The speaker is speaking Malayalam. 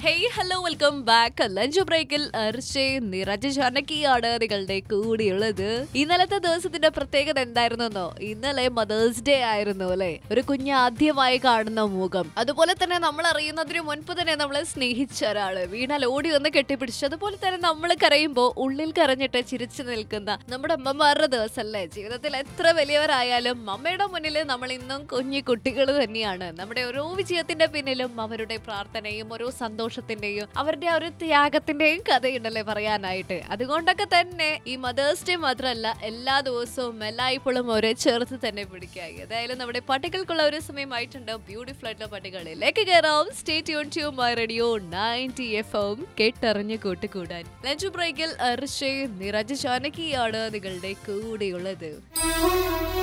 hey hello welcome back lunch ബ്രേക്കിൽ അർഷേ നിറജ ജാനകിയാണ് നിങ്ങളുടെ കൂടിയുള്ളത് ഇന്നലത്തെ ദിവസത്തിന്റെ പ്രത്യേകത എന്തായിരുന്നെന്നോ ഇന്നലെ മദേഴ്സ് ഡേ ആയിരുന്നു അല്ലെ ഒരു കുഞ്ഞ് ആദ്യമായി കാണുന്ന മുഖം അതുപോലെ തന്നെ നമ്മൾ അറിയുന്നതിന് മുൻപ് തന്നെ നമ്മളെ സ്നേഹിച്ച ഒരാള് വീണാൽ ഓടി വന്ന് കെട്ടിപ്പിടിച്ചു അതുപോലെ തന്നെ നമ്മൾ കരയുമ്പോൾ ഉള്ളിൽ കരഞ്ഞിട്ട് ചിരിച്ചു നിൽക്കുന്ന നമ്മുടെ അമ്മമാരുടെ ദിവസമല്ലേ ജീവിതത്തിൽ എത്ര വലിയവരായാലും അമ്മയുടെ മുന്നിൽ നമ്മൾ ഇന്നും കുഞ്ഞു കുട്ടികൾ തന്നെയാണ് നമ്മുടെ ഓരോ വിജയത്തിന്റെ പിന്നിലും അവരുടെ പ്രാർത്ഥനയും ഓരോ സന്തോഷത്തിന്റെയും അവരുടെ ആ ഒരു ത്യാഗത്തിന്റെയും കഥയുണ്ടല്ലേ പറയാനായിട്ട് അതുകൊണ്ടൊക്കെ തന്നെ ഈ മദേഴ്സ് ഡേ മാത്രമല്ല എല്ലാ ദിവസവും എല്ലായ്പ്പോഴും ഒരേ ചേർത്ത് തന്നെ പിടിക്കുക ഏതായാലും നമ്മുടെ പട്ടികൾക്കുള്ള ഒരു സമയമായിട്ടുണ്ട് ബ്യൂട്ടിഫുൾ ആയിട്ടുള്ള പട്ടികളിലേക്ക് കയറാം stay tune to my radio ninety F M കേട്ടറിഞ്ഞ് കൂട്ടുകൂടാൻ ലഞ്ച് ബ്രേക്കിൽ അർഷേ നിറജ് ജാനകിയാണ് നിങ്ങളുടെ കൂടെയുള്ളത്